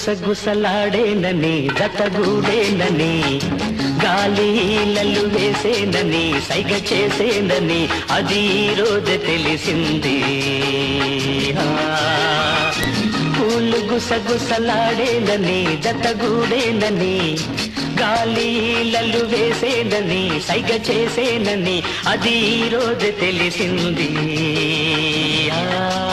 గుసగుసలాడేనని జతగూడేనని గాలిలలు వేసేనని సైగ చేసేనని అది ఈ రోజు తెలిసింది ఆ, పూలు గుసగుసలాడేనని జతగూడేనని గాలిలలు వేసేనని సైగ చేసేనని అది ఈ రోజు తెలిసింది ఆ,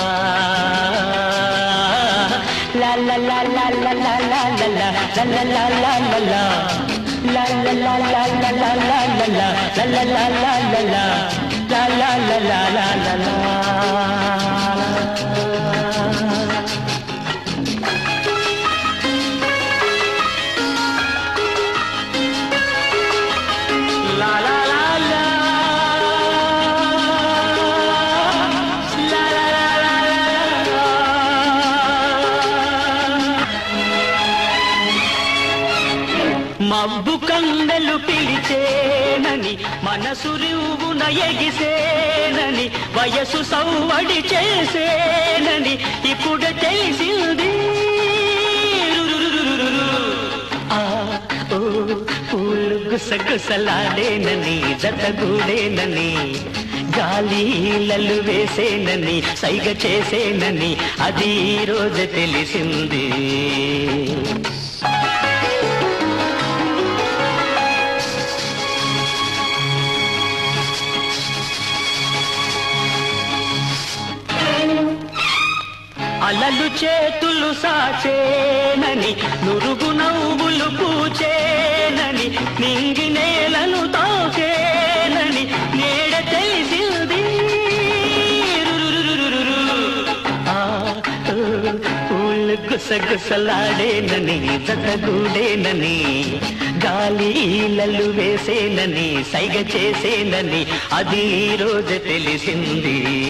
లా లా లా లా లా లా లా లా లా లా లా లా లా లా. లా లా లా లా లా లా లా లా లా. లా లా లా లా లా లా. లా లా లా లా లా లా లా. La la la la. La la la la la. మబ్బు కందలు పిలిచేనని మనసు రివున ఎగిసేనని వయసు సౌవడి చేసేనని ఇప్పుడు తెలిసింది ఆ, ఓ, పూలు గుసగుసలాడేనని జతగూడేనని గాలిలలు వేసేనని సైగ చేసేనని అది ఈ రోజు తెలిసింది అలలు చేతులు సాచేనని నురుగు నవ్వులు పూచేనని నింగి నేలను తాకేనని నేడ తెలిసింది ఆ, ఓ, పూలు గుసగుసలాడేనని జతగూడేనని గాలిలలు వేసేనని సైగ చేసేనని అది ఈ రోజు తెలిసింది